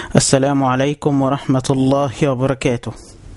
السلام عليكم ورحمة الله وبركاته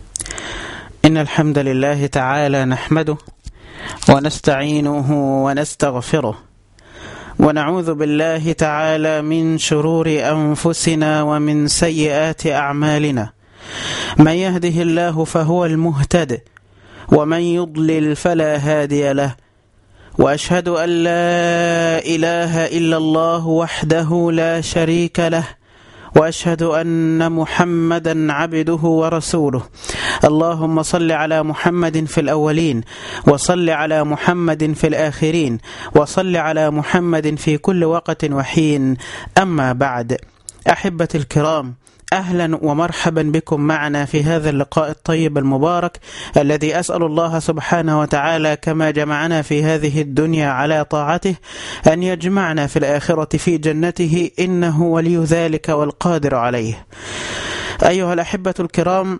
إن الحمد لله تعالى نحمده ونستعينه ونستغفره ونعوذ بالله تعالى من شرور أنفسنا ومن سيئات أعمالنا من يهده الله فهو المهتد ومن يضلل فلا هادي له وأشهد أن لا إله إلا الله وحده لا شريك له واشهد ان محمدا عبده ورسوله اللهم صل على محمد في الاولين وصل على محمد في الاخرين وصل على محمد في كل وقت وحين اما بعد احبتي الكرام اهلا ومرحبا بكم معنا في هذا اللقاء الطيب المبارك الذي اسال الله سبحانه وتعالى كما جمعنا في هذه الدنيا على طاعته ان يجمعنا في الاخره في جنته انه ولي ذلك والقادر عليه. ايها الاحبه الكرام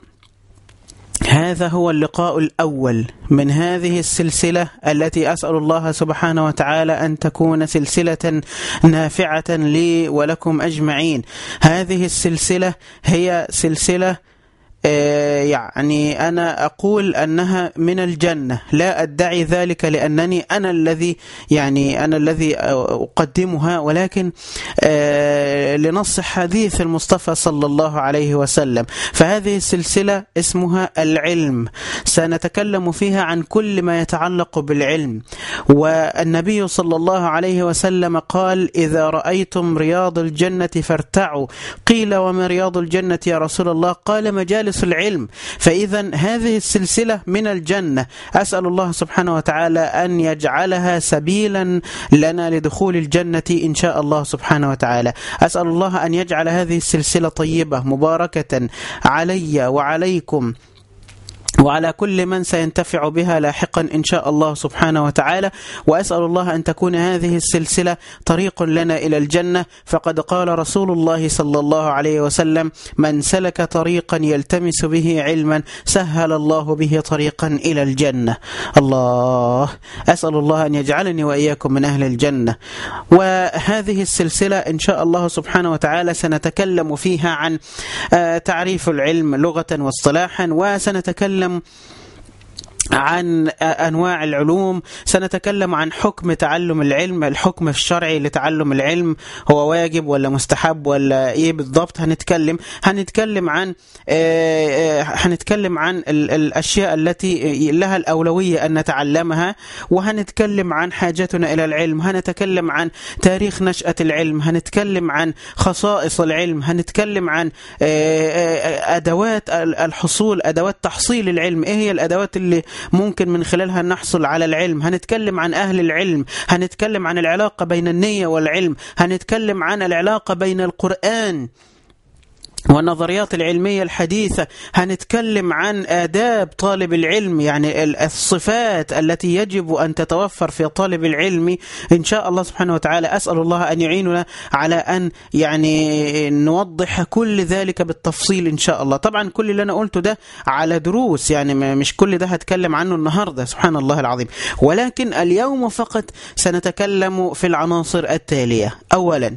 هذا هو اللقاء الأول من هذه السلسلة التي أسأل الله سبحانه وتعالى أن تكون سلسلة نافعة لي ولكم أجمعين هذه السلسلة هي سلسلة يعني أنا أقول أنها من الجنة لا أدعي ذلك لأنني أنا الذي يعني أنا الذي أقدمها ولكن لنص حديث المصطفى صلى الله عليه وسلم فهذه السلسلة اسمها العلم سنتكلم فيها عن كل ما يتعلق بالعلم والنبي صلى الله عليه وسلم قال إذا رأيتم رياض الجنة فارتعوا قيل وما رياض الجنة يا رسول الله قال مجالس مجالس العلم فإذا هذه السلسلة من الجنة أسأل الله سبحانه وتعالى أن يجعلها سبيلا لنا لدخول الجنة إن شاء الله سبحانه وتعالى أسأل الله أن يجعل هذه السلسلة طيبة مباركة علي وعليكم وعلى كل من سينتفع بها لاحقا ان شاء الله سبحانه وتعالى واسال الله ان تكون هذه السلسله طريق لنا الى الجنه فقد قال رسول الله صلى الله عليه وسلم من سلك طريقا يلتمس به علما سهل الله به طريقا الى الجنه الله اسال الله ان يجعلني واياكم من اهل الجنه وهذه السلسله ان شاء الله سبحانه وتعالى سنتكلم فيها عن تعريف العلم لغه واصطلاحا وسنتكلم عن انواع العلوم سنتكلم عن حكم تعلم العلم الحكم الشرعي لتعلم العلم هو واجب ولا مستحب ولا ايه بالضبط هنتكلم هنتكلم عن هنتكلم عن الاشياء التي لها الاولويه ان نتعلمها وهنتكلم عن حاجتنا الى العلم هنتكلم عن تاريخ نشاه العلم هنتكلم عن خصائص العلم هنتكلم عن ادوات الحصول ادوات تحصيل العلم ايه هي الادوات اللي ممكن من خلالها نحصل على العلم هنتكلم عن أهل العلم هنتكلم عن العلاقة بين النية والعلم هنتكلم عن العلاقة بين القرآن والنظريات العلمية الحديثة هنتكلم عن آداب طالب العلم يعني الصفات التي يجب أن تتوفر في طالب العلم إن شاء الله سبحانه وتعالى أسأل الله أن يعيننا على أن يعني نوضح كل ذلك بالتفصيل إن شاء الله طبعا كل اللي أنا قلته ده على دروس يعني مش كل ده هتكلم عنه النهاردة سبحان الله العظيم ولكن اليوم فقط سنتكلم في العناصر التالية أولا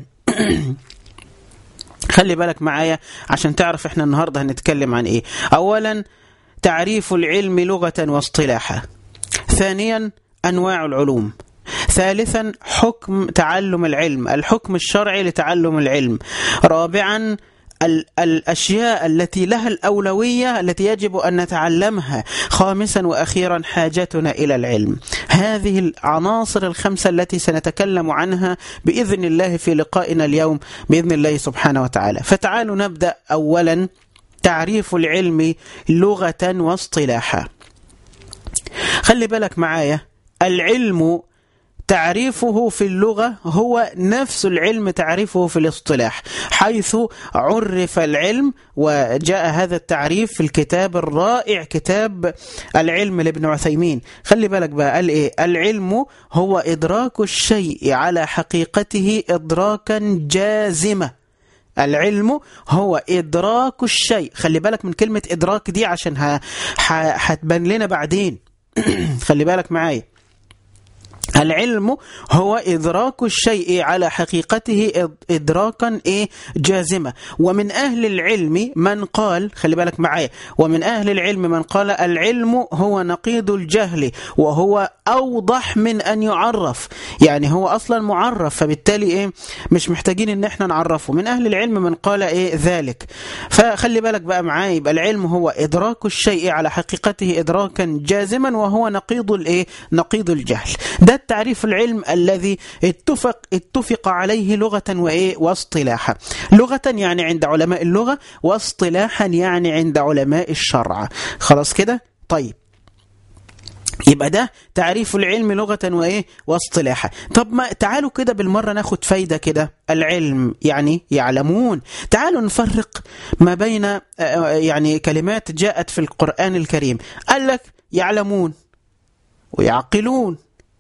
خلي بالك معايا عشان تعرف احنا النهارده هنتكلم عن ايه اولا تعريف العلم لغه واصطلاحا ثانيا انواع العلوم ثالثا حكم تعلم العلم الحكم الشرعي لتعلم العلم رابعا الأشياء التي لها الأولوية التي يجب أن نتعلمها خامسا وأخيرا حاجتنا إلى العلم هذه العناصر الخمسة التي سنتكلم عنها بإذن الله في لقائنا اليوم بإذن الله سبحانه وتعالى فتعالوا نبدأ أولا تعريف العلم لغة واصطلاحا خلي بالك معايا العلم تعريفه في اللغة هو نفس العلم تعريفه في الاصطلاح حيث عرف العلم وجاء هذا التعريف في الكتاب الرائع كتاب العلم لابن عثيمين خلي بالك بقى قال ايه العلم هو إدراك الشيء على حقيقته إدراكا جازمة العلم هو إدراك الشيء خلي بالك من كلمة إدراك دي عشان هتبان لنا بعدين خلي بالك معايا العلم هو إدراك الشيء على حقيقته إدراكا إيه جازمة ومن أهل العلم من قال خلي بالك معايا ومن أهل العلم من قال العلم هو نقيض الجهل وهو أوضح من أن يعرف يعني هو أصلا معرف فبالتالي إيه مش محتاجين إن إحنا نعرفه من أهل العلم من قال إيه ذلك فخلي بالك بقى معايا يبقى العلم هو إدراك الشيء على حقيقته إدراكا جازما وهو نقيض الإيه نقيض الجهل ده تعريف العلم الذي اتفق اتفق عليه لغة وإيه واصطلاحا لغة يعني عند علماء اللغة واصطلاحا يعني عند علماء الشرع خلاص كده طيب يبقى ده تعريف العلم لغة وإيه واصطلاحا طب ما تعالوا كده بالمرة ناخد فايدة كده العلم يعني يعلمون تعالوا نفرق ما بين يعني كلمات جاءت في القرآن الكريم قال لك يعلمون ويعقلون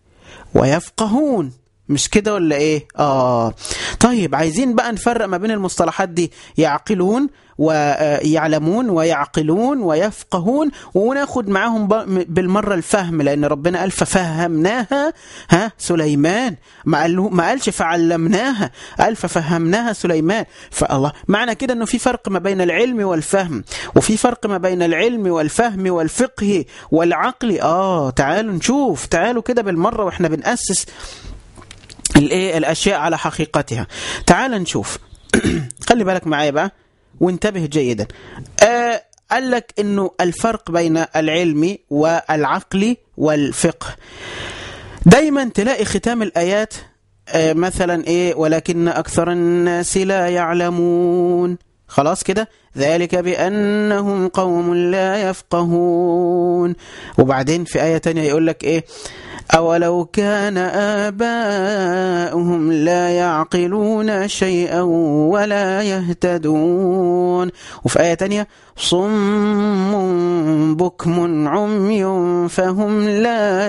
ويفقهون مش كده ولا ايه اه طيب عايزين بقى نفرق ما بين المصطلحات دي يعقلون ويعلمون ويعقلون ويفقهون وناخد معاهم بالمرة الفهم لأن ربنا قال ففهمناها ها سليمان ما, قال ما قالش فعلمناها قال ففهمناها سليمان فالله معنى كده أنه في فرق ما بين العلم والفهم وفي فرق ما بين العلم والفهم والفقه والعقل آه تعالوا نشوف تعالوا كده بالمرة وإحنا بنأسس الايه الاشياء على حقيقتها تعال نشوف خلي بالك معايا بقى وانتبه جيدا آه قال لك انه الفرق بين العلم والعقل والفقه دايما تلاقي ختام الايات آه مثلا ايه ولكن اكثر الناس لا يعلمون خلاص كده ذلك بأنهم قوم لا يفقهون وبعدين في آية تانية يقول لك إيه أولو كان آباؤهم لا يعقلون شيئا ولا يهتدون وفي آية تانية صم بكم عمي فهم لا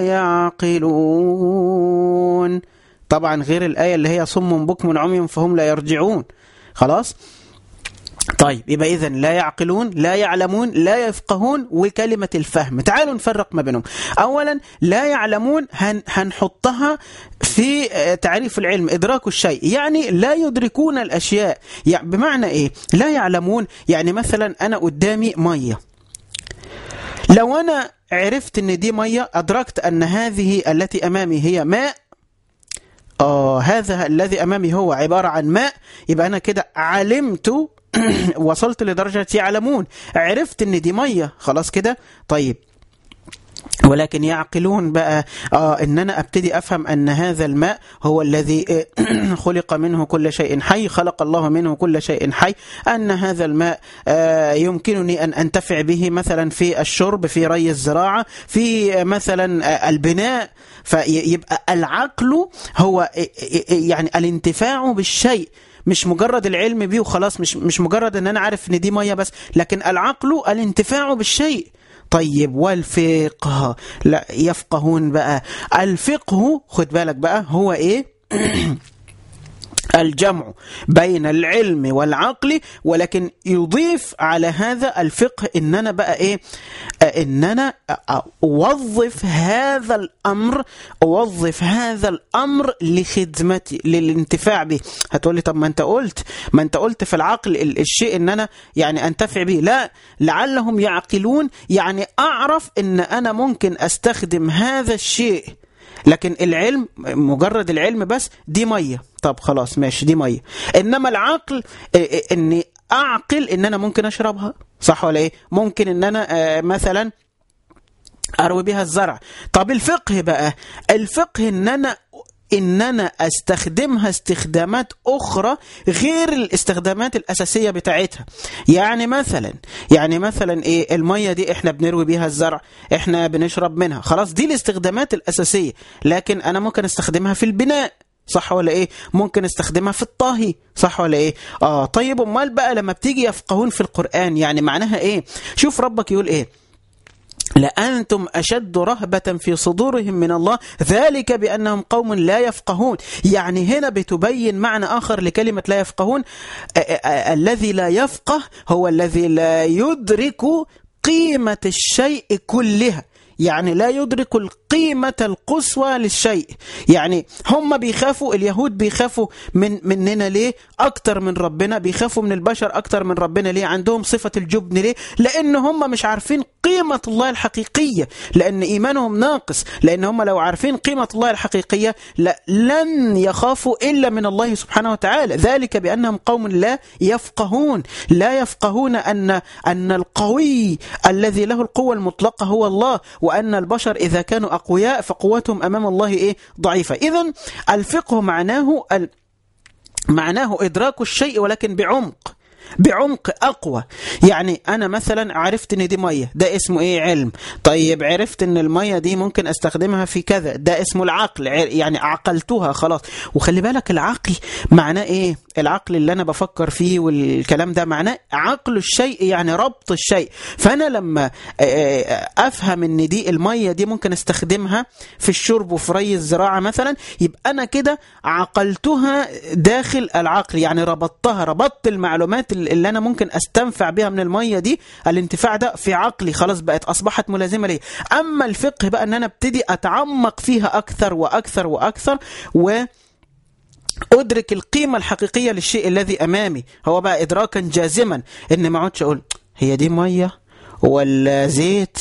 يعقلون طبعا غير الآية اللي هي صم بكم عمي فهم لا يرجعون خلاص طيب يبقى إذا لا يعقلون لا يعلمون لا يفقهون وكلمة الفهم تعالوا نفرق ما بينهم أولا لا يعلمون هن هنحطها في تعريف العلم إدراك الشيء يعني لا يدركون الأشياء يعني بمعنى إيه لا يعلمون يعني مثلا أنا قدامي مية لو أنا عرفت أن دي مية أدركت أن هذه التي أمامي هي ماء آه هذا الذي أمامي هو عبارة عن ماء يبقى أنا كده علمت وصلت لدرجة يعلمون عرفت ان دي مية خلاص كده طيب ولكن يعقلون بقى آه ان انا ابتدي افهم ان هذا الماء هو الذي خلق منه كل شيء حي خلق الله منه كل شيء حي ان هذا الماء آه يمكنني ان انتفع به مثلا في الشرب في ري الزراعه في مثلا البناء فيبقى العقل هو يعني الانتفاع بالشيء مش مجرد العلم بيه وخلاص مش مش مجرد ان انا عارف ان دي ميه بس لكن العقل الانتفاع بالشيء طيب والفقه لا يفقهون بقى الفقه خد بالك بقى هو ايه الجمع بين العلم والعقل ولكن يضيف على هذا الفقه ان انا بقى ايه ان انا اوظف هذا الامر اوظف هذا الامر لخدمتي للانتفاع به هتقول لي طب ما انت قلت ما انت قلت في العقل الشيء ان انا يعني انتفع به لا لعلهم يعقلون يعني اعرف ان انا ممكن استخدم هذا الشيء لكن العلم مجرد العلم بس دي ميه طب خلاص ماشي دي ميه انما العقل اني اعقل ان انا ممكن اشربها صح ولا ايه ممكن ان انا مثلا اروي بها الزرع طب الفقه بقى الفقه ان انا ان انا استخدمها استخدامات اخرى غير الاستخدامات الاساسيه بتاعتها يعني مثلا يعني مثلا ايه الميه دي احنا بنروي بيها الزرع احنا بنشرب منها خلاص دي الاستخدامات الاساسيه لكن انا ممكن استخدمها في البناء صح ولا ايه ممكن استخدمها في الطهي صح ولا ايه اه طيب امال بقى لما بتيجي يفقهون في القران يعني معناها ايه شوف ربك يقول ايه لأنتم أشد رهبة في صدورهم من الله ذلك بأنهم قوم لا يفقهون يعني هنا بتبين معنى آخر لكلمة لا يفقهون الذي لا يفقه هو الذي لا يدرك قيمة الشيء كلها يعني لا يدرك القيمة القصوى للشيء يعني هم بيخافوا اليهود بيخافوا من مننا ليه أكتر من ربنا بيخافوا من البشر أكتر من ربنا ليه عندهم صفة الجبن ليه لأن هم مش عارفين قيمة الله الحقيقية لأن إيمانهم ناقص لأن هم لو عارفين قيمة الله الحقيقية لن يخافوا إلا من الله سبحانه وتعالى ذلك بأنهم قوم لا يفقهون لا يفقهون أن أن القوي الذي له القوة المطلقة هو الله وأن البشر إذا كانوا أقوياء فقوتهم أمام الله إيه ضعيفة إذا الفقه معناه ال... معناه إدراك الشيء ولكن بعمق بعمق أقوى يعني أنا مثلا عرفت إن دي مية ده اسمه إيه علم طيب عرفت إن المية دي ممكن أستخدمها في كذا ده اسمه العقل يعني عقلتها خلاص وخلي بالك العقل معناه إيه العقل اللي أنا بفكر فيه والكلام ده معناه عقل الشيء يعني ربط الشيء فأنا لما أفهم إن دي المية دي ممكن أستخدمها في الشرب وفي ري الزراعة مثلا يبقى أنا كده عقلتها داخل العقل يعني ربطتها ربطت المعلومات اللي انا ممكن استنفع بها من الميه دي الانتفاع ده في عقلي خلاص بقت اصبحت ملازمه لي اما الفقه بقى ان انا ابتدي اتعمق فيها اكثر واكثر واكثر و ادرك القيمه الحقيقيه للشيء الذي امامي هو بقى ادراكا جازما ان ما اقعدش اقول هي دي ميه ولا زيت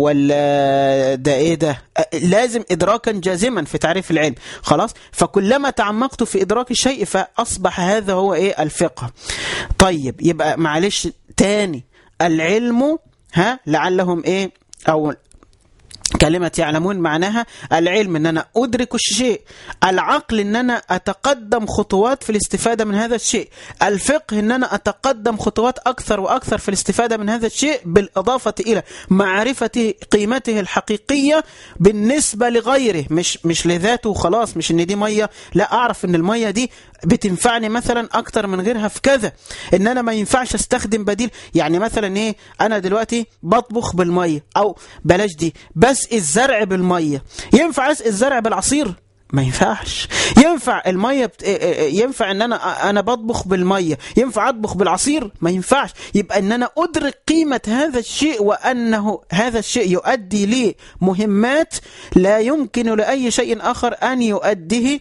ولا ده ايه ده لازم ادراكا جازما في تعريف العلم خلاص فكلما تعمقت في ادراك الشيء فاصبح هذا هو ايه الفقه طيب يبقى معلش تاني العلم ها لعلهم ايه او كلمة يعلمون معناها العلم ان انا ادرك الشيء العقل ان انا اتقدم خطوات في الاستفادة من هذا الشيء الفقه ان انا اتقدم خطوات اكثر واكثر في الاستفادة من هذا الشيء بالاضافة الى معرفة قيمته الحقيقية بالنسبة لغيره مش مش لذاته وخلاص مش ان دي مية لا اعرف ان المية دي بتنفعني مثلا اكتر من غيرها في كذا ان انا ما ينفعش استخدم بديل يعني مثلا ايه انا دلوقتي بطبخ بالميه او بلاش دي بسقي الزرع بالميه ينفع اسقي الزرع بالعصير ما ينفعش ينفع الميه بت... ينفع ان انا انا بطبخ بالميه ينفع اطبخ بالعصير ما ينفعش يبقى ان انا ادرك قيمه هذا الشيء وانه هذا الشيء يؤدي لي مهمات لا يمكن لاي شيء اخر ان يؤديه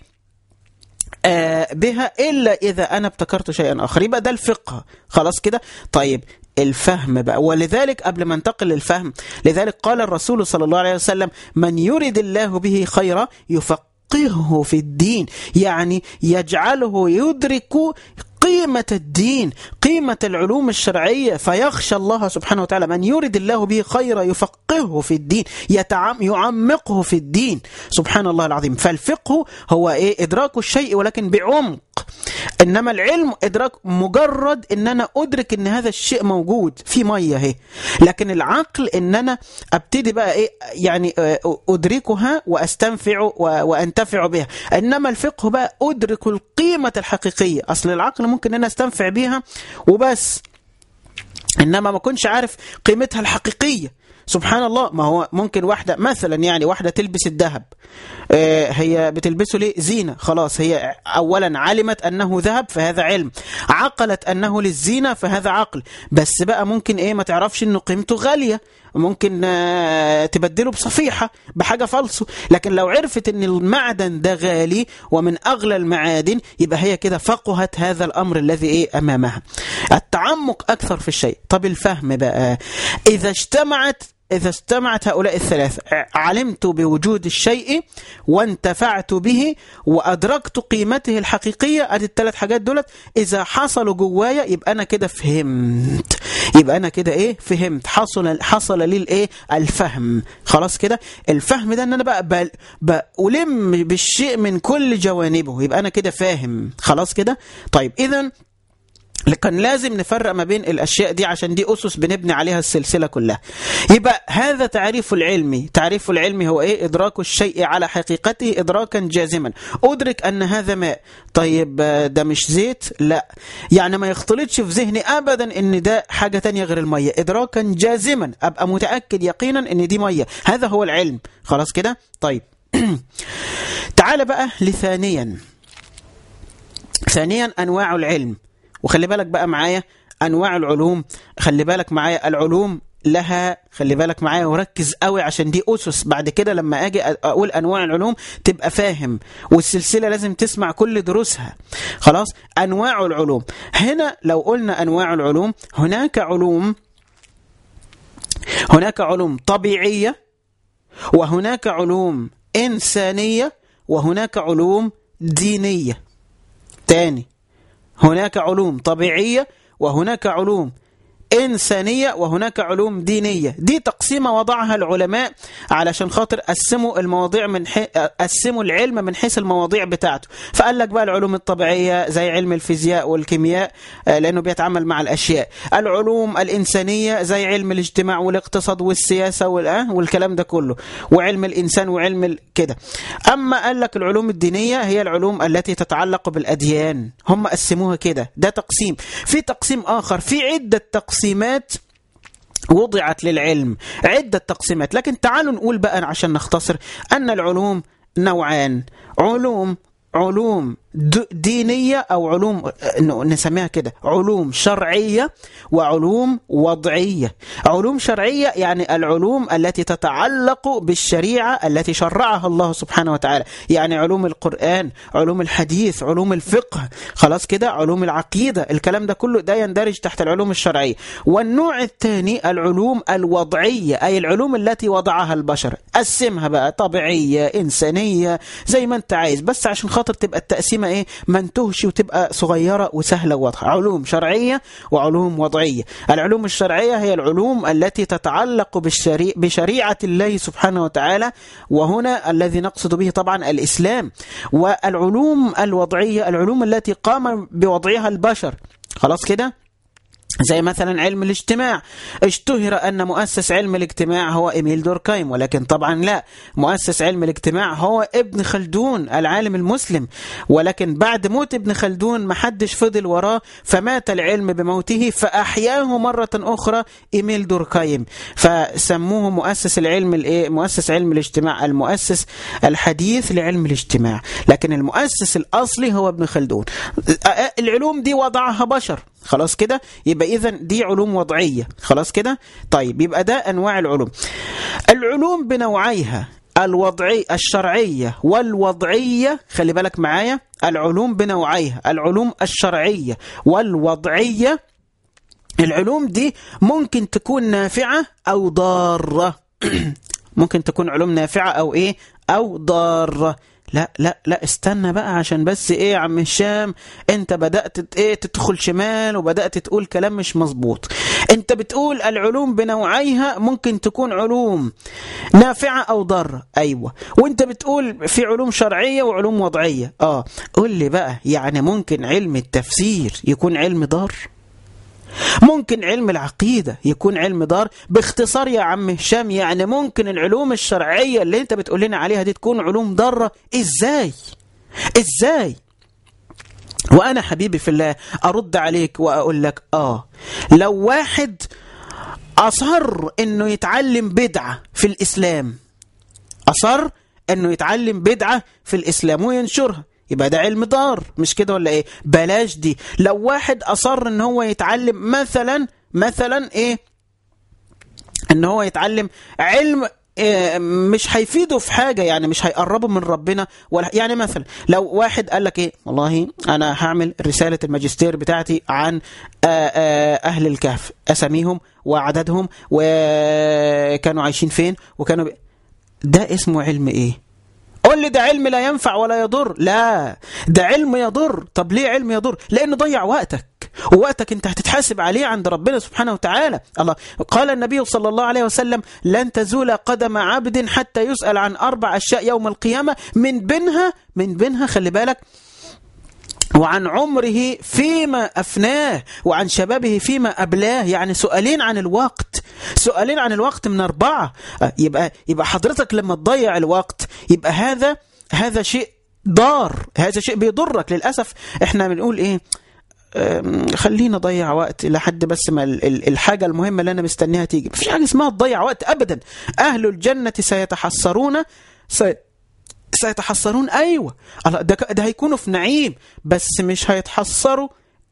بها إلا إذا أنا ابتكرت شيئا آخر يبقى ده الفقه خلاص كده طيب الفهم بقى ولذلك قبل ما انتقل للفهم لذلك قال الرسول صلى الله عليه وسلم من يرد الله به خيرا يفقهه في الدين يعني يجعله يدرك قيمة الدين قيمة العلوم الشرعية فيخشى الله سبحانه وتعالى من يرد الله به خيرا يفقهه في الدين يتعم يعمقه في الدين سبحان الله العظيم فالفقه هو إيه إدراك الشيء ولكن بعمق إنما العلم إدراك مجرد إن أنا أدرك إن هذا الشيء موجود في مية اهي لكن العقل إن أنا أبتدي بقى إيه يعني أدركها وأستنفع وأنتفع بها إنما الفقه بقى أدرك القيمة الحقيقية أصل العقل ممكن أنا أستنفع بيها وبس إنما ما كنش عارف قيمتها الحقيقية سبحان الله ما هو ممكن واحدة مثلا يعني واحدة تلبس الذهب آه هي بتلبسه ليه زينة خلاص هي أولا علمت أنه ذهب فهذا علم عقلت أنه للزينة فهذا عقل بس بقى ممكن إيه ما تعرفش أنه قيمته غالية ممكن آه تبدله بصفيحة بحاجة فالصو لكن لو عرفت أن المعدن ده غالي ومن أغلى المعادن يبقى هي كده فقهت هذا الأمر الذي إيه أمامها التعمق أكثر في الشيء طب الفهم بقى إذا اجتمعت إذا استمعت هؤلاء الثلاث علمت بوجود الشيء وانتفعت به وأدركت قيمته الحقيقية أدي الثلاث حاجات دولت إذا حصلوا جوايا يبقى أنا كده فهمت يبقى أنا كده إيه فهمت حصل حصل لي الإيه الفهم خلاص كده الفهم ده إن أنا بقى بألم بالشيء من كل جوانبه يبقى أنا كده فاهم خلاص كده طيب إذا لكن لازم نفرق ما بين الأشياء دي عشان دي أسس بنبني عليها السلسلة كلها يبقى هذا تعريف العلمي تعريف العلمي هو إيه إدراك الشيء على حقيقته إدراكا جازما أدرك أن هذا ماء طيب ده مش زيت لا يعني ما يختلطش في ذهني أبدا أن ده حاجة تانية غير المية إدراكا جازما أبقى متأكد يقينا أن دي مية هذا هو العلم خلاص كده طيب تعال بقى لثانيا ثانيا أنواع العلم وخلي بالك بقى معايا انواع العلوم خلي بالك معايا العلوم لها خلي بالك معايا وركز قوي عشان دي أسس بعد كده لما أجي أقول أنواع العلوم تبقى فاهم والسلسلة لازم تسمع كل دروسها خلاص أنواع العلوم هنا لو قلنا أنواع العلوم هناك علوم هناك علوم طبيعية وهناك علوم إنسانية وهناك علوم دينية تاني هناك علوم طبيعية وهناك علوم إنسانية وهناك علوم دينية دي تقسيمة وضعها العلماء علشان خاطر قسموا المواضيع من حي... قسموا العلم من حيث المواضيع بتاعته فقال لك بقى العلوم الطبيعية زي علم الفيزياء والكيمياء لأنه بيتعامل مع الأشياء العلوم الإنسانية زي علم الاجتماع والاقتصاد والسياسة والكلام ده كله وعلم الإنسان وعلم كده أما قال لك العلوم الدينية هي العلوم التي تتعلق بالأديان هم قسموها كده ده تقسيم في تقسيم آخر في عدة تقسيم تقسيمات وضعت للعلم عدة تقسيمات لكن تعالوا نقول بقى عشان نختصر أن العلوم نوعان علوم علوم دينية أو علوم نسميها كده علوم شرعية وعلوم وضعية علوم شرعية يعني العلوم التي تتعلق بالشريعة التي شرعها الله سبحانه وتعالى يعني علوم القرآن علوم الحديث علوم الفقه خلاص كده علوم العقيدة الكلام ده كله ده يندرج تحت العلوم الشرعية والنوع الثاني العلوم الوضعية أي العلوم التي وضعها البشر قسمها بقى طبيعية إنسانية زي ما أنت عايز بس عشان خاطر تبقى التقسيمة إيه ما انتهش وتبقى صغيرة وسهلة وواضحة علوم شرعية وعلوم وضعية العلوم الشرعية هي العلوم التي تتعلق بالشريع بشريعة الله سبحانه وتعالى وهنا الذي نقصد به طبعا الإسلام والعلوم الوضعية العلوم التي قام بوضعها البشر خلاص كده زي مثلا علم الاجتماع اشتهر أن مؤسس علم الاجتماع هو إيميل دوركايم ولكن طبعا لا مؤسس علم الاجتماع هو ابن خلدون العالم المسلم ولكن بعد موت ابن خلدون ما حدش فضل وراه فمات العلم بموته فأحياه مرة أخرى إيميل دوركايم فسموه مؤسس العلم الايه مؤسس علم الاجتماع المؤسس الحديث لعلم الاجتماع لكن المؤسس الأصلي هو ابن خلدون العلوم دي وضعها بشر خلاص كده يبقى اذا دي علوم وضعية خلاص كده طيب يبقى ده أنواع العلوم العلوم بنوعيها الوضعي الشرعية والوضعية خلي بالك معايا العلوم بنوعيها العلوم الشرعية والوضعية العلوم دي ممكن تكون نافعة أو ضارة ممكن تكون علوم نافعة أو إيه أو ضارة لا لا لا استنى بقى عشان بس ايه يا عم هشام انت بدأت ايه تدخل شمال وبدأت تقول كلام مش مظبوط انت بتقول العلوم بنوعيها ممكن تكون علوم نافعة او ضارة ايوه وانت بتقول في علوم شرعية وعلوم وضعية اه قول لي بقى يعني ممكن علم التفسير يكون علم ضار ممكن علم العقيدة يكون علم دار باختصار يا عم هشام يعني ممكن العلوم الشرعية اللي انت بتقول لنا عليها دي تكون علوم ضارة ازاي ازاي وانا حبيبي في الله ارد عليك واقول لك اه لو واحد اصر انه يتعلم بدعة في الاسلام اصر انه يتعلم بدعة في الاسلام وينشرها يبقى ده علم ضار مش كده ولا ايه بلاش دي لو واحد اصر ان هو يتعلم مثلا مثلا ايه ان هو يتعلم علم إيه مش هيفيده في حاجة يعني مش هيقربه من ربنا ولا يعني مثلا لو واحد قال لك ايه والله انا هعمل رسالة الماجستير بتاعتي عن آآ آآ اهل الكهف اساميهم وعددهم وكانوا عايشين فين وكانوا ب... ده اسمه علم ايه قول لي ده علم لا ينفع ولا يضر لا ده علم يضر طب ليه علم يضر لانه ضيع وقتك ووقتك انت هتتحاسب عليه عند ربنا سبحانه وتعالى الله قال النبي صلى الله عليه وسلم لن تزول قدم عبد حتى يسأل عن أربع أشياء يوم القيامة من بينها من بينها خلي بالك وعن عمره فيما أفناه وعن شبابه فيما أبلاه يعني سؤالين عن الوقت سؤالين عن الوقت من أربعة يبقى, يبقى حضرتك لما تضيع الوقت يبقى هذا هذا شيء ضار هذا شيء بيضرك للأسف احنا بنقول ايه خلينا نضيع وقت لحد بس ما الحاجة المهمة اللي أنا مستنيها تيجي مفيش حاجة اسمها تضيع وقت أبدا أهل الجنة سيتحسرون سي سيتحسرون أيوة ده, ده هيكونوا في نعيم بس مش هيتحسروا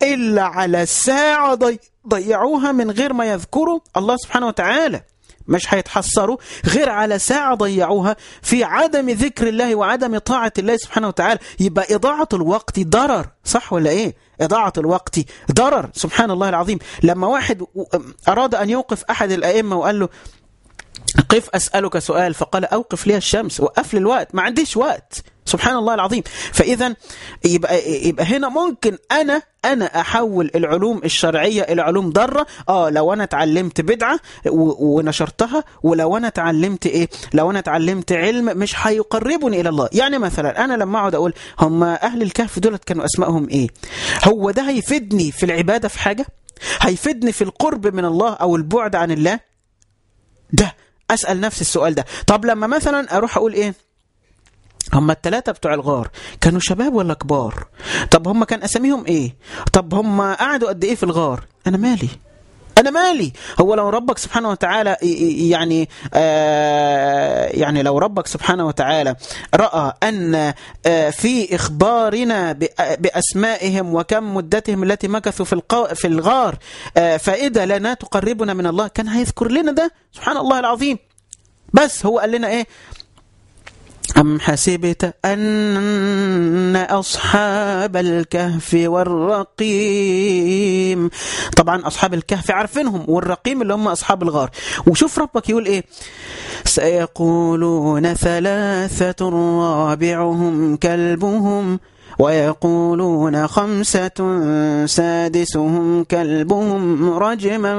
إلا على ساعة ضي... ضيعوها من غير ما يذكروا الله سبحانه وتعالى مش هيتحسروا غير على ساعة ضيعوها في عدم ذكر الله وعدم طاعة الله سبحانه وتعالى يبقى إضاعة الوقت ضرر صح ولا إيه إضاعة الوقت ضرر سبحان الله العظيم لما واحد أراد أن يوقف أحد الأئمة وقال له قف أسألك سؤال فقال أوقف لي الشمس وقف لي الوقت ما عنديش وقت سبحان الله العظيم فإذا يبقى, يبقى هنا ممكن أنا أنا أحول العلوم الشرعية إلى علوم ضارة آه لو أنا اتعلمت بدعة ونشرتها ولو أنا اتعلمت إيه لو أنا اتعلمت علم مش هيقربني إلى الله يعني مثلا أنا لما أقعد أقول هم أهل الكهف دولت كانوا أسمائهم إيه هو ده هيفيدني في العبادة في حاجة هيفيدني في القرب من الله أو البعد عن الله ده أسأل نفسي السؤال ده طب لما مثلا أروح أقول إيه هم الثلاثة بتوع الغار كانوا شباب ولا كبار طب هم كان أساميهم إيه طب هم قعدوا قد إيه في الغار أنا مالي أنا مالي هو لو ربك سبحانه وتعالى يعني آه يعني لو ربك سبحانه وتعالى رأى أن آه في إخبارنا بأسمائهم وكم مدتهم التي مكثوا في في الغار آه فائدة لنا تقربنا من الله كان هيذكر لنا ده سبحان الله العظيم بس هو قال لنا إيه أم حسبت أن أصحاب الكهف والرقيم طبعا أصحاب الكهف عارفينهم والرقيم اللي هم أصحاب الغار وشوف ربك يقول إيه سيقولون ثلاثة رابعهم كلبهم ويقولون خمسة سادسهم كلبهم رجما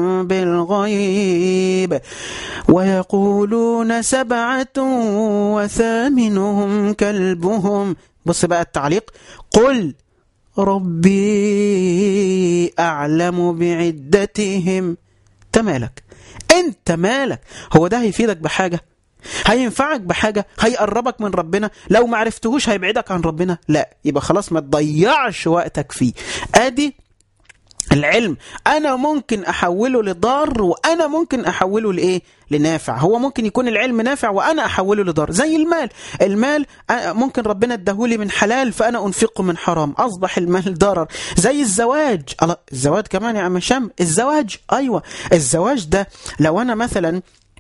بالغيب ويقولون سبعة وثامنهم كلبهم بص بقى التعليق قل ربي أعلم بعدتهم انت مالك انت مالك هو ده هيفيدك بحاجة هينفعك بحاجة هيقربك من ربنا لو ما عرفتهوش هيبعدك عن ربنا لا يبقى خلاص ما تضيعش وقتك فيه ادي العلم انا ممكن احوله لضار وانا ممكن احوله لايه لنافع هو ممكن يكون العلم نافع وانا احوله لضار زي المال المال ممكن ربنا اداهولي من حلال فانا انفقه من حرام اصبح المال ضرر زي الزواج الله الزواج كمان يا عم هشام الزواج ايوه الزواج ده لو انا مثلا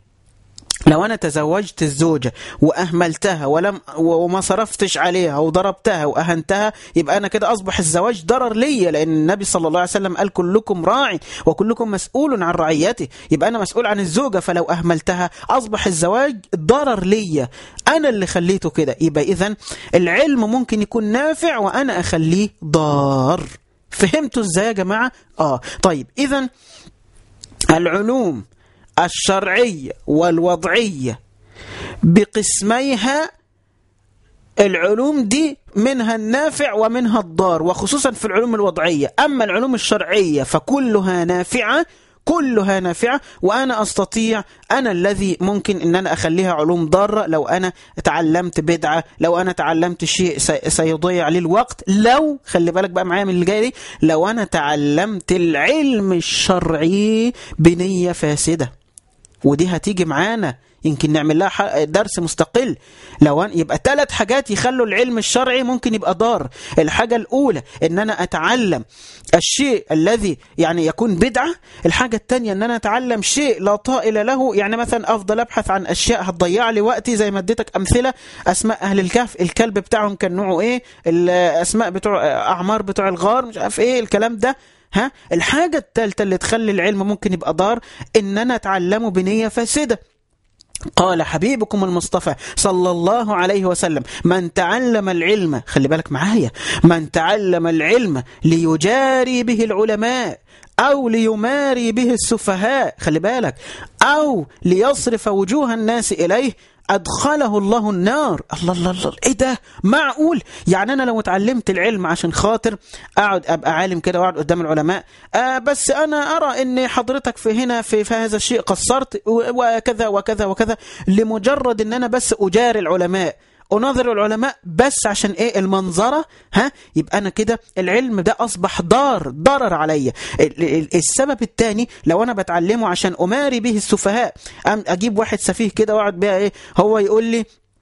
لو أنا تزوجت الزوجة وأهملتها ولم وما صرفتش عليها وضربتها وأهنتها يبقى أنا كده أصبح الزواج ضرر ليا لأن النبي صلى الله عليه وسلم قال كلكم راع وكلكم مسؤول عن رعيته يبقى أنا مسؤول عن الزوجة فلو أهملتها أصبح الزواج ضرر ليا أنا اللي خليته كده يبقى إذا العلم ممكن يكون نافع وأنا أخليه ضار فهمتوا إزاي يا جماعة؟ آه طيب إذا العلوم الشرعية والوضعية بقسميها العلوم دي منها النافع ومنها الضار وخصوصا في العلوم الوضعية أما العلوم الشرعية فكلها نافعة كلها نافعة وأنا أستطيع أنا الذي ممكن أن أنا أخليها علوم ضارة لو أنا تعلمت بدعة لو أنا تعلمت شيء سيضيع لي الوقت لو خلي بالك بقى معايا من اللي جاي دي لو أنا تعلمت العلم الشرعي بنية فاسدة ودي هتيجي معانا يمكن نعمل لها درس مستقل لو أن يبقى ثلاث حاجات يخلوا العلم الشرعي ممكن يبقى ضار الحاجة الأولى إن أنا أتعلم الشيء الذي يعني يكون بدعة الحاجة الثانية إن أنا أتعلم شيء لا طائل له يعني مثلا أفضل أبحث عن أشياء هتضيع لي وقتي زي ما اديتك أمثلة أسماء أهل الكهف الكلب بتاعهم كان نوعه إيه الأسماء بتوع أعمار بتوع الغار مش عارف إيه الكلام ده ها الحاجة الثالثة اللي تخلي العلم ممكن يبقى ضار إن أنا أتعلمه بنية فاسدة قال حبيبكم المصطفى صلى الله عليه وسلم من تعلم العلم خلي بالك معايا من تعلم العلم ليجاري به العلماء أو ليماري به السفهاء خلي بالك أو ليصرف وجوه الناس إليه أدخله الله النار الله الله الله إيه ده معقول يعني أنا لو اتعلمت العلم عشان خاطر أقعد أبقى عالم كده وأقعد قدام العلماء آه بس أنا أرى أن حضرتك في هنا في, في هذا الشيء قصرت وكذا وكذا وكذا لمجرد أن أنا بس أجاري العلماء أناظر العلماء بس عشان إيه المنظرة ها يبقى أنا كده العلم ده أصبح ضار ضرر عليا السبب الثاني لو أنا بتعلمه عشان أماري به السفهاء أجيب واحد سفيه كده وأقعد بقى إيه هو يقول لي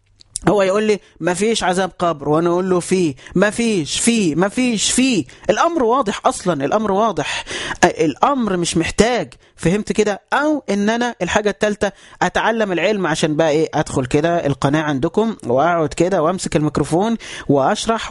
هو يقول لي ما فيش عذاب قبر وانا اقول له في ما فيش في ما فيش في الامر واضح اصلا الامر واضح الامر مش محتاج فهمت كده او ان انا الحاجه الثالثه اتعلم العلم عشان بقى ايه ادخل كده القناه عندكم واقعد كده وامسك الميكروفون واشرح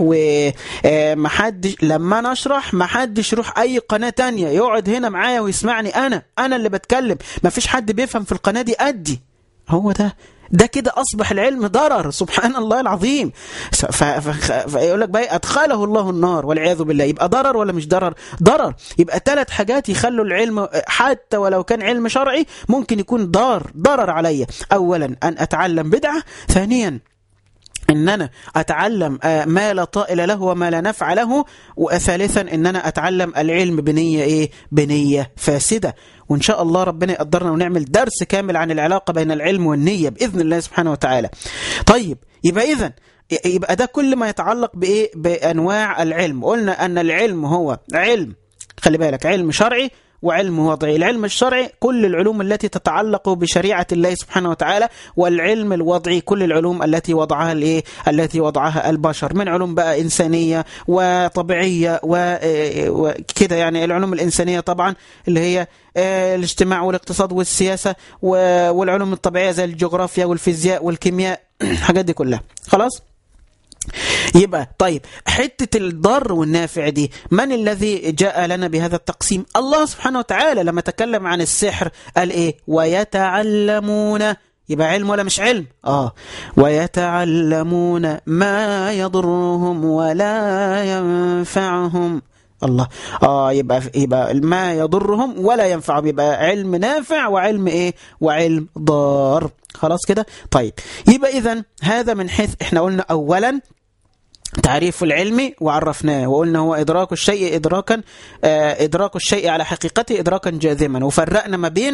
ومحدش لما انا اشرح محدش يروح اي قناه تانية يقعد هنا معايا ويسمعني انا انا اللي بتكلم ما فيش حد بيفهم في القناه دي قدي هو ده ده كده أصبح العلم ضرر سبحان الله العظيم فيقول لك بقى أدخله الله النار والعياذ بالله يبقى ضرر ولا مش ضرر ضرر يبقى ثلاث حاجات يخلوا العلم حتى ولو كان علم شرعي ممكن يكون ضار ضرر علي أولا أن أتعلم بدعة ثانيا ان انا اتعلم ما لا طائل له وما لا نفع له وثالثا ان انا اتعلم العلم بنيه ايه بنيه فاسده وان شاء الله ربنا يقدرنا ونعمل درس كامل عن العلاقه بين العلم والنيه باذن الله سبحانه وتعالى طيب يبقى اذا يبقى ده كل ما يتعلق بايه بانواع العلم قلنا ان العلم هو علم خلي بالك علم شرعي وعلم وضعي العلم الشرعي كل العلوم التي تتعلق بشريعة الله سبحانه وتعالى والعلم الوضعي كل العلوم التي وضعها الايه التي وضعها البشر من علوم بقى إنسانية وطبيعية وكده يعني العلوم الإنسانية طبعا اللي هي الاجتماع والاقتصاد والسياسة والعلوم الطبيعية زي الجغرافيا والفيزياء والكيمياء الحاجات دي كلها خلاص يبقى طيب حتة الضر والنافع دي من الذي جاء لنا بهذا التقسيم الله سبحانه وتعالى لما تكلم عن السحر قال ايه ويتعلمون يبقى علم ولا مش علم اه ويتعلمون ما يضرهم ولا ينفعهم الله اه يبقى يبقى ما يضرهم ولا ينفعهم يبقى علم نافع وعلم ايه وعلم ضار خلاص كده طيب يبقى اذا هذا من حيث احنا قلنا اولا تعريف العلم وعرفناه وقلنا هو إدراك الشيء إدراكا إدراك الشيء على حقيقته إدراكا جاذما وفرقنا ما بين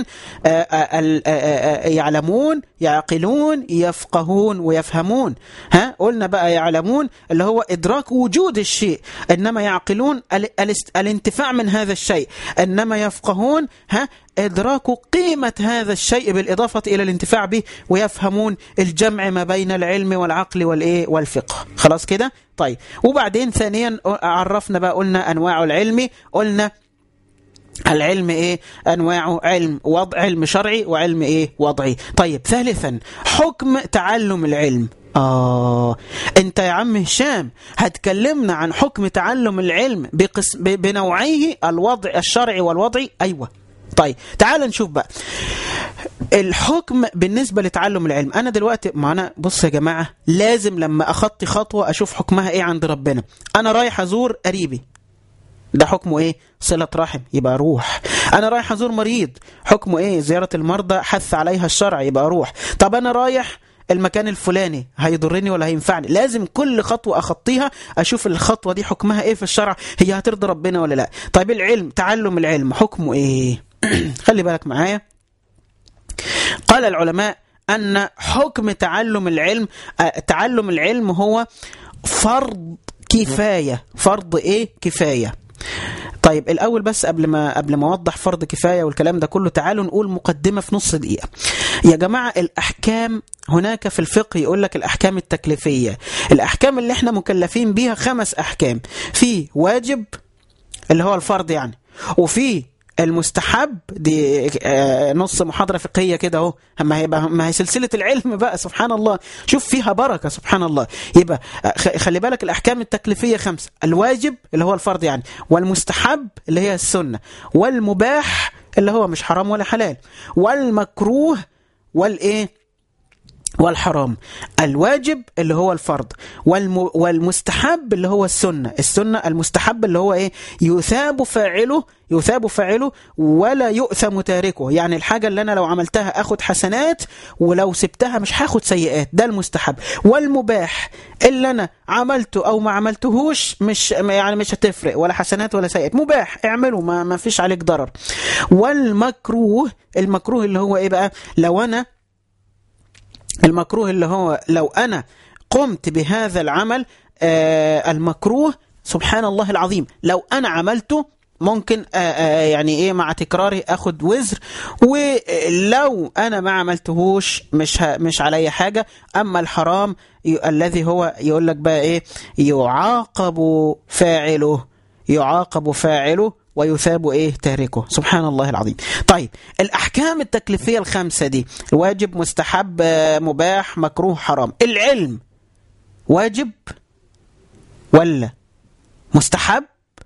يعلمون يعقلون يفقهون ويفهمون ها قلنا بقى يعلمون اللي هو إدراك وجود الشيء إنما يعقلون الانتفاع من هذا الشيء إنما يفقهون ها إدراك قيمة هذا الشيء بالإضافة إلى الانتفاع به ويفهمون الجمع ما بين العلم والعقل والإيه والفقه خلاص كده طيب وبعدين ثانيا عرفنا بقى قلنا أنواع العلم قلنا العلم ايه انواعه علم وضع علم شرعي وعلم ايه وضعي طيب ثالثا حكم تعلم العلم آه أنت يا عم هشام هتكلمنا عن حكم تعلم العلم بقسم بنوعيه الوضع الشرعي والوضعي أيوة طيب تعال نشوف بقى الحكم بالنسبة لتعلم العلم أنا دلوقتي معنا بص يا جماعة لازم لما أخطي خطوة أشوف حكمها إيه عند ربنا أنا رايح أزور قريبي ده حكمه ايه صلة رحم يبقى روح انا رايح ازور مريض حكمه ايه زيارة المرضى حث عليها الشرع يبقى روح طب انا رايح المكان الفلاني هيضرني ولا هينفعني لازم كل خطوة أخطيها أشوف الخطوة دي حكمها إيه في الشرع هي هترضي ربنا ولا لا طيب العلم تعلم العلم حكمه إيه خلي بالك معايا قال العلماء أن حكم تعلم العلم تعلم العلم هو فرض كفاية فرض إيه كفاية طيب الأول بس قبل ما قبل ما أوضح فرض كفاية والكلام ده كله تعالوا نقول مقدمة في نص دقيقة يا جماعة الأحكام هناك في الفقه يقول لك الأحكام التكليفية الأحكام اللي احنا مكلفين بيها خمس أحكام في واجب اللي هو الفرض يعني وفي المستحب دي نص محاضرة فقهية كده اهو ما هي ما هي سلسلة العلم بقى سبحان الله شوف فيها بركة سبحان الله يبقى خلي بالك الأحكام التكليفية خمسة الواجب اللي هو الفرض يعني والمستحب اللي هي السنة والمباح اللي هو مش حرام ولا حلال والمكروه والإيه والحرام الواجب اللي هو الفرض والم... والمستحب اللي هو السنة السنة المستحب اللي هو ايه يثاب فاعله يثاب فاعله ولا يؤثم تاركه يعني الحاجة اللي انا لو عملتها اخد حسنات ولو سبتها مش هاخد سيئات ده المستحب والمباح اللي انا عملته او ما عملتهوش مش يعني مش هتفرق ولا حسنات ولا سيئات مباح اعمله ما, ما فيش عليك ضرر والمكروه المكروه اللي هو ايه بقى لو انا المكروه اللي هو لو أنا قمت بهذا العمل آه المكروه سبحان الله العظيم لو أنا عملته ممكن آآ آآ يعني ايه مع تكراري اخد وزر ولو انا ما عملتهوش مش ه... مش عليا حاجه اما الحرام ي... الذي هو يقول لك بقى ايه يعاقب فاعله يعاقب فاعله ويثاب ايه تاركه سبحان الله العظيم طيب الاحكام التكليفيه الخمسه دي واجب مستحب مباح مكروه حرام العلم واجب ولا مستحب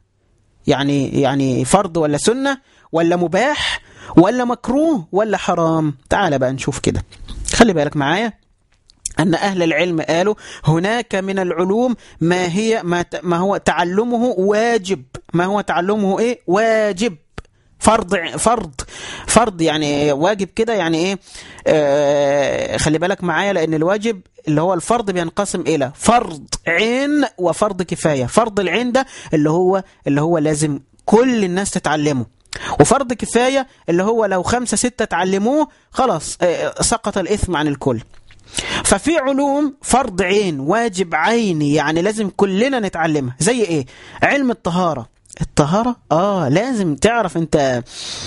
يعني يعني فرض ولا سنه ولا مباح ولا مكروه ولا حرام تعال بقى نشوف كده خلي بالك معايا أن أهل العلم قالوا هناك من العلوم ما هي ما, ما هو تعلمه واجب ما هو تعلمه إيه واجب فرض فرض فرض يعني واجب كده يعني ايه آه خلي بالك معايا لان الواجب اللي هو الفرض بينقسم الى فرض عين وفرض كفايه فرض العين ده اللي هو اللي هو لازم كل الناس تتعلمه وفرض كفايه اللي هو لو خمسه سته تعلموه خلاص آه سقط الاثم عن الكل ففي علوم فرض عين واجب عيني يعني لازم كلنا نتعلمها زي ايه علم الطهارة الطهارة اه لازم تعرف انت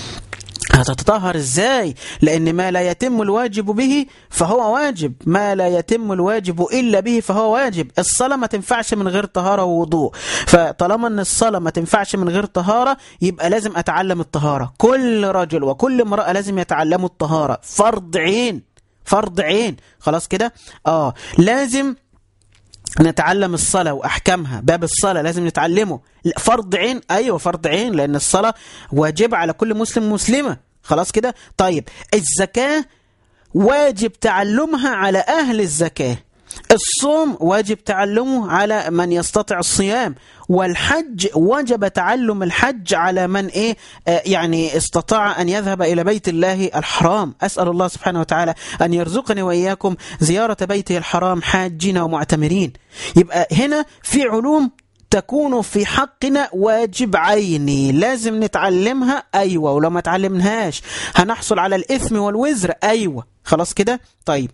هتتطهر ازاي لان ما لا يتم الواجب به فهو واجب ما لا يتم الواجب الا به فهو واجب الصلاه ما تنفعش من غير طهاره ووضوء فطالما ان الصلاه ما تنفعش من غير طهاره يبقى لازم اتعلم الطهاره كل رجل وكل امراه لازم يتعلموا الطهاره فرض عين فرض عين خلاص كده اه لازم نتعلم الصلاة وأحكامها باب الصلاة لازم نتعلمه فرض عين أيوة فرض عين لأن الصلاة واجبة على كل مسلم مسلمة خلاص كده طيب الزكاة واجب تعلمها على أهل الزكاة الصوم واجب تعلمه على من يستطيع الصيام والحج وجب تعلم الحج على من ايه آه يعني استطاع ان يذهب الى بيت الله الحرام اسال الله سبحانه وتعالى ان يرزقني واياكم زياره بيته الحرام حاجين ومعتمرين يبقى هنا في علوم تكون في حقنا واجب عيني لازم نتعلمها ايوه ولو ما تعلمناهاش هنحصل على الاثم والوزر ايوه خلاص كده طيب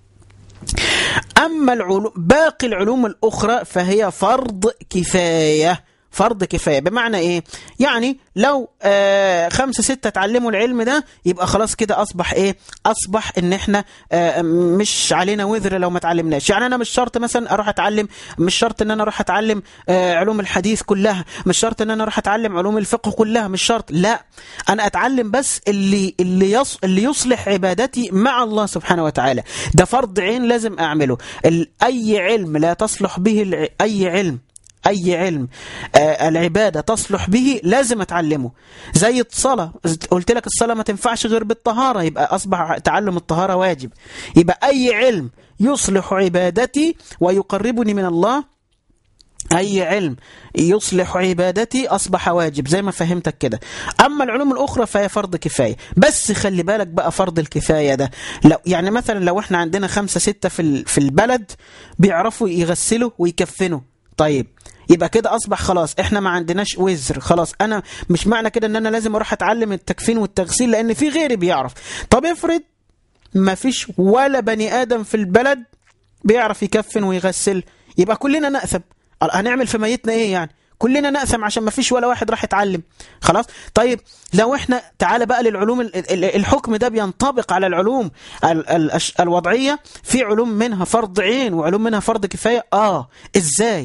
أما العلوم باقي العلوم الأخرى فهي فرض كفاية فرض كفاية بمعنى إيه؟ يعني لو آه خمسة ستة تعلموا العلم ده يبقى خلاص كده أصبح إيه؟ أصبح إن إحنا آه مش علينا وذر لو ما تعلمناش يعني أنا مش شرط مثلا أروح أتعلم مش شرط إن أنا أروح أتعلم آه علوم الحديث كلها مش شرط إن أنا أروح أتعلم علوم الفقه كلها مش شرط لا أنا أتعلم بس اللي اللي يص اللي يصلح عبادتي مع الله سبحانه وتعالى ده فرض عين لازم أعمله أي علم لا تصلح به أي علم أي علم آه العبادة تصلح به لازم أتعلمه زي الصلاة قلت لك الصلاة ما تنفعش غير بالطهارة يبقى أصبح تعلم الطهارة واجب يبقى أي علم يصلح عبادتي ويقربني من الله أي علم يصلح عبادتي أصبح واجب زي ما فهمتك كده أما العلوم الأخرى فهي فرض كفاية بس خلي بالك بقى فرض الكفاية ده لو يعني مثلا لو احنا عندنا خمسة ستة في في البلد بيعرفوا يغسلوا ويكفنوا طيب يبقى كده اصبح خلاص احنا ما عندناش وزر خلاص انا مش معنى كده ان انا لازم اروح اتعلم التكفين والتغسيل لان في غيري بيعرف طب افرض ما فيش ولا بني ادم في البلد بيعرف يكفن ويغسل يبقى كلنا نأثم هنعمل في ميتنا ايه يعني كلنا نأثم عشان ما فيش ولا واحد راح يتعلم خلاص طيب لو احنا تعالى بقى للعلوم الحكم ده بينطبق على العلوم الوضعية في علوم منها فرض عين وعلوم منها فرض كفاية اه ازاي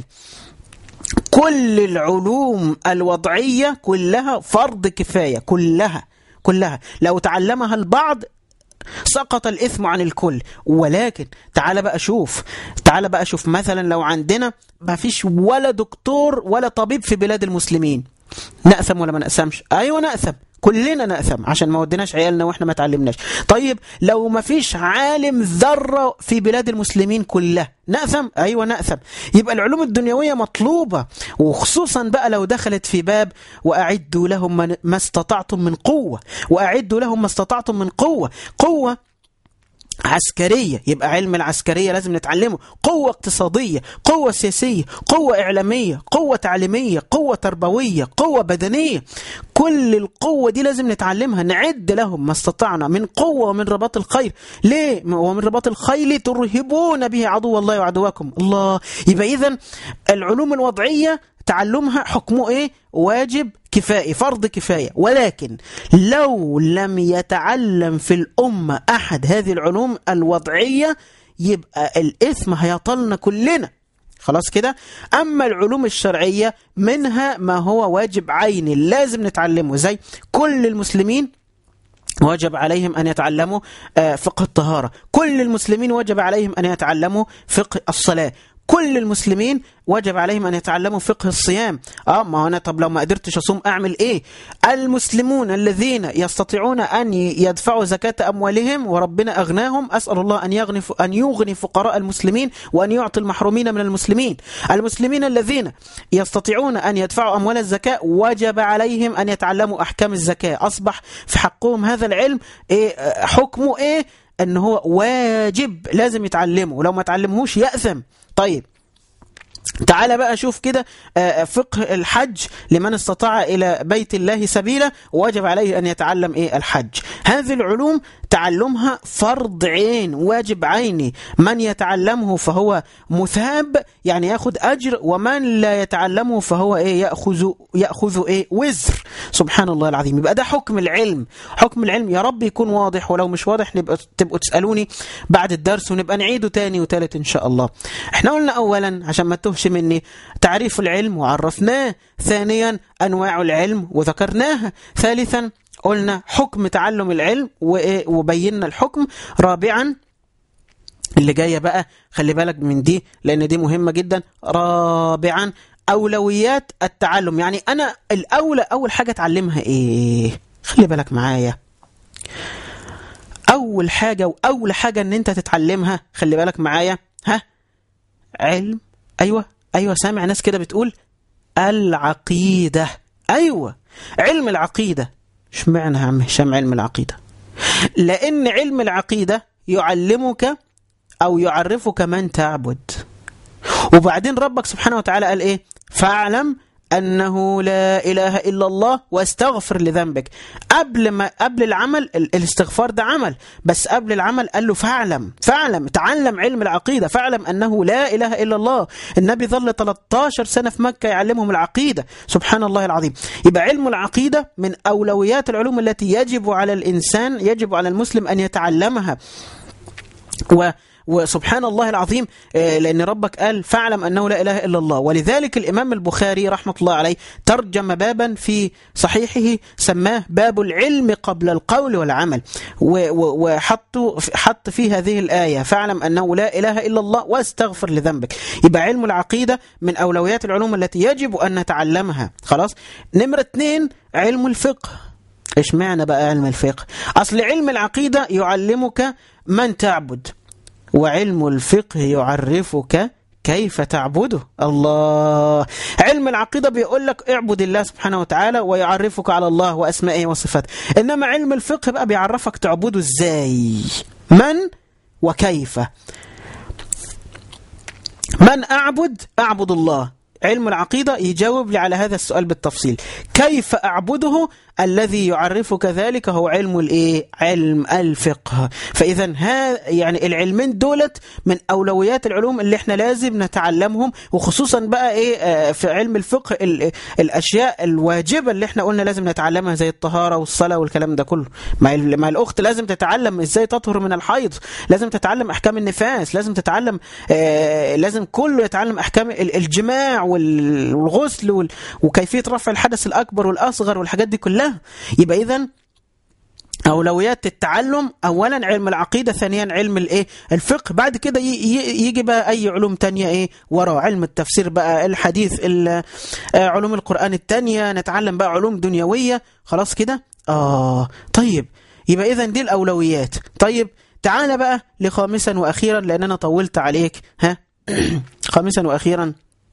كل العلوم الوضعية كلها فرض كفاية كلها كلها لو تعلمها البعض سقط الإثم عن الكل ولكن تعال بقى شوف تعال بقى شوف مثلا لو عندنا ما فيش ولا دكتور ولا طبيب في بلاد المسلمين نأثم ولا ما نأثمش أيوة نأثم كلنا نأثم عشان ما وديناش عيالنا واحنا ما تعلمناش طيب لو ما فيش عالم ذرة في بلاد المسلمين كلها نأثم أيوة نأثم يبقى العلوم الدنيوية مطلوبة وخصوصا بقى لو دخلت في باب وأعدوا لهم ما استطعتم من قوة وأعدوا لهم ما استطعتم من قوة قوة عسكرية يبقى علم العسكرية لازم نتعلمه قوة اقتصادية قوة سياسية قوة إعلامية قوة تعليمية قوة تربوية قوة بدنية كل القوة دي لازم نتعلمها نعد لهم ما استطعنا من قوة ومن رباط الخير ليه ومن رباط الخيل ترهبون به عدو الله وعدوكم الله يبقى إذا العلوم الوضعية تعلمها حكمه ايه واجب كفائي فرض كفاية ولكن لو لم يتعلم في الأمة أحد هذه العلوم الوضعية يبقى الإثم هيطلنا كلنا خلاص كده أما العلوم الشرعية منها ما هو واجب عيني لازم نتعلمه زي كل المسلمين وجب عليهم أن يتعلموا فقه الطهارة كل المسلمين وجب عليهم أن يتعلموا فقه الصلاة كل المسلمين وجب عليهم أن يتعلموا فقه الصيام آه ما أنا طب لو ما قدرتش أصوم أعمل إيه المسلمون الذين يستطيعون أن يدفعوا زكاة أموالهم وربنا أغناهم أسأل الله أن يغني أن يغني فقراء المسلمين وأن يعطي المحرومين من المسلمين المسلمين الذين يستطيعون أن يدفعوا أموال الزكاة وجب عليهم أن يتعلموا أحكام الزكاة أصبح في حقهم هذا العلم إيه حكمه إيه أن هو واجب لازم يتعلمه ولو ما تعلمهوش يأثم طيب تعال بقى شوف كده فقه الحج لمن استطاع إلى بيت الله سبيلا وجب عليه أن يتعلم إيه الحج هذه العلوم تعلمها فرض عين واجب عيني من يتعلمه فهو مثاب يعني ياخد أجر ومن لا يتعلمه فهو إيه يأخذ يأخذ إيه وزر سبحان الله العظيم يبقى ده حكم العلم حكم العلم يا رب يكون واضح ولو مش واضح نبقى تبقوا تسألوني بعد الدرس ونبقى نعيده تاني وتالت إن شاء الله احنا قلنا أولا عشان ما تهش مني تعريف العلم وعرفناه ثانيا أنواع العلم وذكرناها ثالثا قلنا حكم تعلم العلم وبينا الحكم رابعا اللي جاية بقى خلي بالك من دي لأن دي مهمة جدا رابعا أولويات التعلم يعني أنا الأولى أول حاجة أتعلمها إيه خلي بالك معايا أول حاجة وأول حاجة أن أنت تتعلمها خلي بالك معايا ها علم أيوة أيوة سامع ناس كده بتقول العقيدة أيوة علم العقيدة اشمعنى يا عم هشام علم العقيدة لأن علم العقيدة يعلمك أو يعرفك من تعبد وبعدين ربك سبحانه وتعالى قال إيه فاعلم أنه لا إله إلا الله واستغفر لذنبك قبل ما قبل العمل الاستغفار ده عمل بس قبل العمل قال له فاعلم فاعلم تعلم علم العقيدة فاعلم أنه لا إله إلا الله النبي ظل 13 سنة في مكة يعلمهم العقيدة سبحان الله العظيم يبقى علم العقيدة من أولويات العلوم التي يجب على الإنسان يجب على المسلم أن يتعلمها و وسبحان الله العظيم لأن ربك قال فاعلم أنه لا إله إلا الله ولذلك الإمام البخاري رحمة الله عليه ترجم بابا في صحيحه سماه باب العلم قبل القول والعمل وحط حط فيه هذه الآية فاعلم أنه لا إله إلا الله واستغفر لذنبك يبقى علم العقيدة من أولويات العلوم التي يجب أن نتعلمها خلاص نمرة اثنين علم الفقه إيش معنى بقى علم الفقه أصل علم العقيدة يعلمك من تعبد وعلم الفقه يعرفك كيف تعبده الله علم العقيدة بيقول لك اعبد الله سبحانه وتعالى ويعرفك على الله وأسمائه وصفاته إنما علم الفقه بقى بيعرفك تعبده إزاي من وكيف من أعبد أعبد الله علم العقيدة يجاوب لي على هذا السؤال بالتفصيل كيف أعبده الذي يعرفك ذلك هو علم الايه علم الفقه فاذا ها يعني العلمين دولت من اولويات العلوم اللي احنا لازم نتعلمهم وخصوصا بقى ايه في علم الفقه الاشياء الواجبه اللي احنا قلنا لازم نتعلمها زي الطهاره والصلاه والكلام ده كله ما ما الاخت لازم تتعلم ازاي تطهر من الحيض لازم تتعلم احكام النفاس لازم تتعلم آه لازم كله يتعلم احكام الجماع والغسل وكيفيه رفع الحدث الاكبر والاصغر والحاجات دي كلها يبقى اذا اولويات التعلم اولا علم العقيده ثانيا علم الايه الفقه بعد كده يجي بقى اي علوم تانية ايه وراه علم التفسير بقى الحديث علوم القران التانية نتعلم بقى علوم دنيويه خلاص كده اه طيب يبقى اذا دي الاولويات طيب تعال بقى لخامسا واخيرا لان انا طولت عليك ها خامسا واخيرا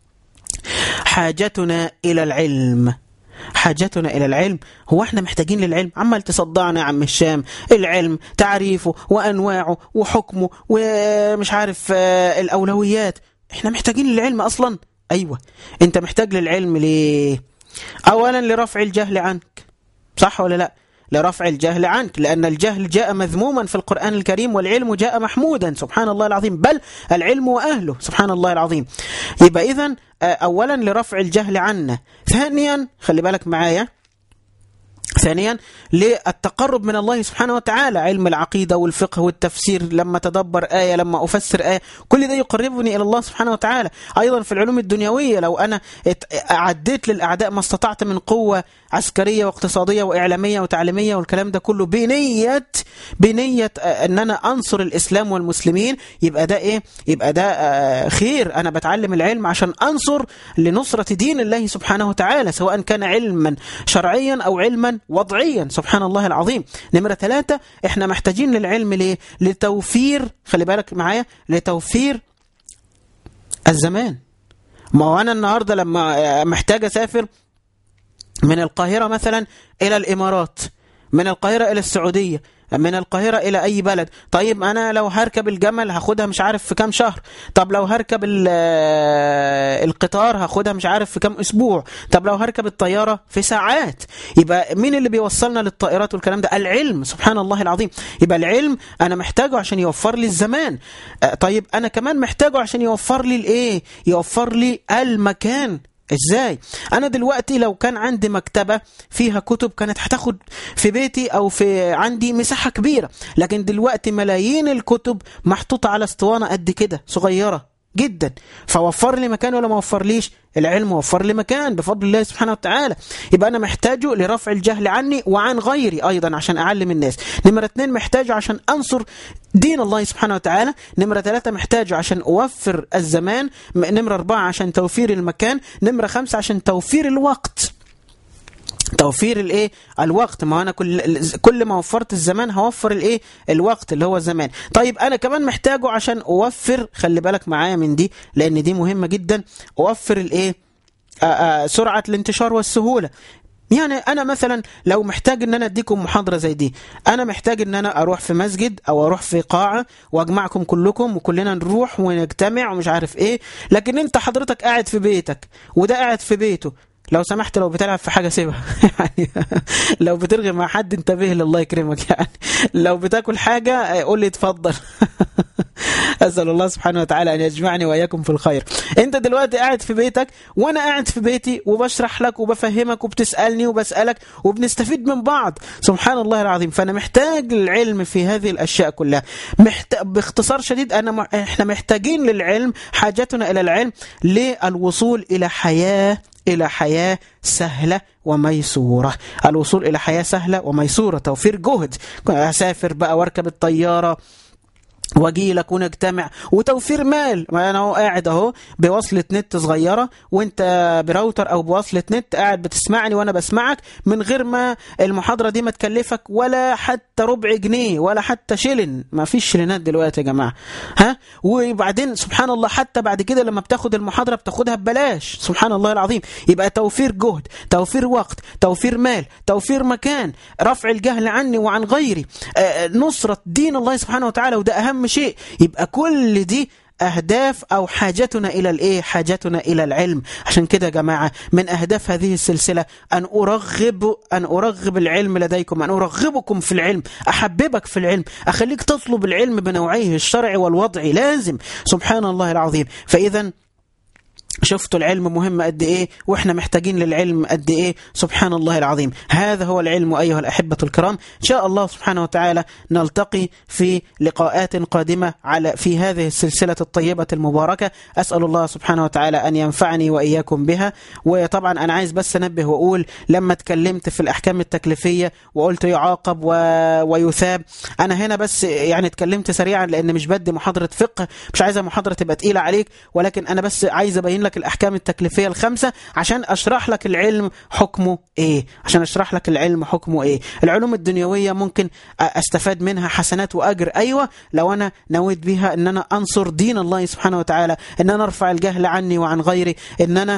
حاجتنا الى العلم حاجتنا إلى العلم هو احنا محتاجين للعلم عمال تصدعنا يا عم الشام العلم تعريفه وأنواعه وحكمه ومش عارف الأولويات احنا محتاجين للعلم أصلا أيوة انت محتاج للعلم ليه أولا لرفع الجهل عنك صح ولا لا لرفع الجهل عنك لأن الجهل جاء مذموما في القرآن الكريم والعلم جاء محمودا سبحان الله العظيم بل العلم وأهله سبحان الله العظيم يبقى إذن أولا لرفع الجهل عنا ثانيا خلي بالك معايا ثانيا للتقرب من الله سبحانه وتعالى علم العقيدة والفقه والتفسير لما تدبر آية لما أفسر آية كل ده يقربني إلى الله سبحانه وتعالى أيضا في العلوم الدنيوية لو أنا أعديت للأعداء ما استطعت من قوة عسكرية واقتصادية وإعلامية وتعليمية والكلام ده كله بنية بنية أن أنا أنصر الإسلام والمسلمين يبقى ده إيه يبقى ده خير أنا بتعلم العلم عشان أنصر لنصرة دين الله سبحانه وتعالى سواء كان علما شرعيا أو علما وضعيا سبحان الله العظيم نمرة ثلاثة احنا محتاجين للعلم ليه لتوفير خلي بالك معايا لتوفير الزمان ما هو أنا النهاردة لما محتاج أسافر من القاهرة مثلا إلى الإمارات من القاهرة إلى السعودية من القاهرة إلى أي بلد طيب أنا لو هركب الجمل هاخدها مش عارف في كام شهر طب لو هركب القطار هاخدها مش عارف في كام أسبوع طب لو هركب الطيارة في ساعات يبقى مين اللي بيوصلنا للطائرات والكلام ده العلم سبحان الله العظيم يبقى العلم أنا محتاجه عشان يوفر لي الزمان طيب أنا كمان محتاجه عشان يوفر لي الإيه يوفر لي المكان ازاي انا دلوقتي لو كان عندي مكتبة فيها كتب كانت هتاخد في بيتي او في عندي مساحة كبيرة لكن دلوقتي ملايين الكتب محطوطة على اسطوانة قد كده صغيرة جدا فوفر لي مكان ولا ما وفر ليش العلم وفر لي مكان بفضل الله سبحانه وتعالى يبقى أنا محتاجه لرفع الجهل عني وعن غيري أيضا عشان أعلم الناس نمرة اثنين محتاجه عشان أنصر دين الله سبحانه وتعالى نمرة ثلاثة محتاجه عشان أوفر الزمان نمرة أربعة عشان توفير المكان نمرة خمسة عشان توفير الوقت توفير الايه الوقت ما انا كل كل ما وفرت الزمان هوفر الايه الوقت اللي هو الزمان طيب انا كمان محتاجه عشان اوفر خلي بالك معايا من دي لان دي مهمه جدا اوفر الايه سرعه الانتشار والسهوله يعني انا مثلا لو محتاج ان انا اديكم محاضره زي دي انا محتاج ان انا اروح في مسجد او اروح في قاعه واجمعكم كلكم وكلنا نروح ونجتمع ومش عارف ايه لكن انت حضرتك قاعد في بيتك وده قاعد في بيته لو سمحت لو بتلعب في حاجه سيبها يعني لو بترغي مع حد انتبه لله يكرمك يعني لو بتاكل حاجه قول لي اتفضل اسال الله سبحانه وتعالى ان يجمعني واياكم في الخير انت دلوقتي قاعد في بيتك وانا قاعد في بيتي وبشرح لك وبفهمك وبتسالني وبسالك وبنستفيد من بعض سبحان الله العظيم فانا محتاج للعلم في هذه الاشياء كلها محت... باختصار شديد انا م... احنا محتاجين للعلم حاجتنا الى العلم للوصول الى حياه إلى حياة سهلة وميسورة الوصول إلى حياة سهلة وميسورة توفير جهد أسافر بقى واركب الطيارة واجي لك ونجتمع وتوفير مال ما انا اهو قاعد اهو بوصله نت صغيره وانت براوتر او بوصله نت قاعد بتسمعني وانا بسمعك من غير ما المحاضره دي ما تكلفك ولا حتى ربع جنيه ولا حتى شلن ما فيش شلنات دلوقتي يا جماعه ها وبعدين سبحان الله حتى بعد كده لما بتاخد المحاضره بتاخدها ببلاش سبحان الله العظيم يبقى توفير جهد توفير وقت توفير مال توفير مكان رفع الجهل عني وعن غيري نصره دين الله سبحانه وتعالى وده اهم شيء يبقى كل دي أهداف أو حاجتنا إلى الإيه؟ حاجتنا إلى العلم عشان كده يا جماعة من أهداف هذه السلسلة أن أرغب أن أرغب العلم لديكم أن أرغبكم في العلم أحببك في العلم أخليك تطلب العلم بنوعيه الشرعي والوضعي لازم سبحان الله العظيم فإذا شفتوا العلم مهم قد ايه واحنا محتاجين للعلم قد ايه سبحان الله العظيم هذا هو العلم ايها الاحبه الكرام ان شاء الله سبحانه وتعالى نلتقي في لقاءات قادمه على في هذه السلسله الطيبه المباركه اسال الله سبحانه وتعالى ان ينفعني واياكم بها وطبعا انا عايز بس انبه واقول لما اتكلمت في الاحكام التكليفيه وقلت يعاقب و... ويثاب انا هنا بس يعني اتكلمت سريعا لان مش بدي محاضره فقه مش عايزه محاضره تبقى تقيله عليك ولكن انا بس عايز ابين لك الأحكام التكليفية الخمسة عشان أشرح لك العلم حكمه إيه عشان أشرح لك العلم حكمه إيه العلوم الدنيوية ممكن أستفاد منها حسنات وأجر أيوة لو أنا نويت بها أن أنا أنصر دين الله سبحانه وتعالى أن أنا أرفع الجهل عني وعن غيري أن أنا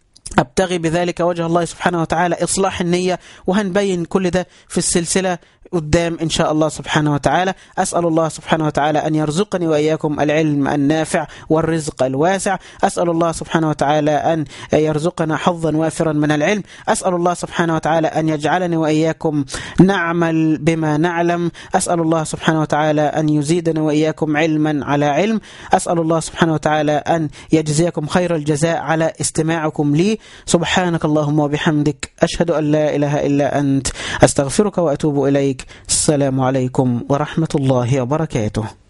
أبتغي بذلك وجه الله سبحانه وتعالى إصلاح النية وهنبين كل ده في السلسلة قدام إن شاء الله سبحانه وتعالى أسأل الله سبحانه وتعالى أن يرزقني وإياكم العلم النافع والرزق الواسع أسأل الله سبحانه وتعالى أن يرزقنا حظا وافرا من العلم أسأل الله سبحانه وتعالى أن يجعلني وإياكم نعمل بما نعلم أسأل الله سبحانه وتعالى أن يزيدنا وإياكم علما على علم أسأل الله سبحانه وتعالى أن يجزيكم خير الجزاء على استماعكم لي سبحانك اللهم وبحمدك أشهد أن لا إله إلا أنت أستغفرك وأتوب إليك السلام عليكم ورحمة الله وبركاته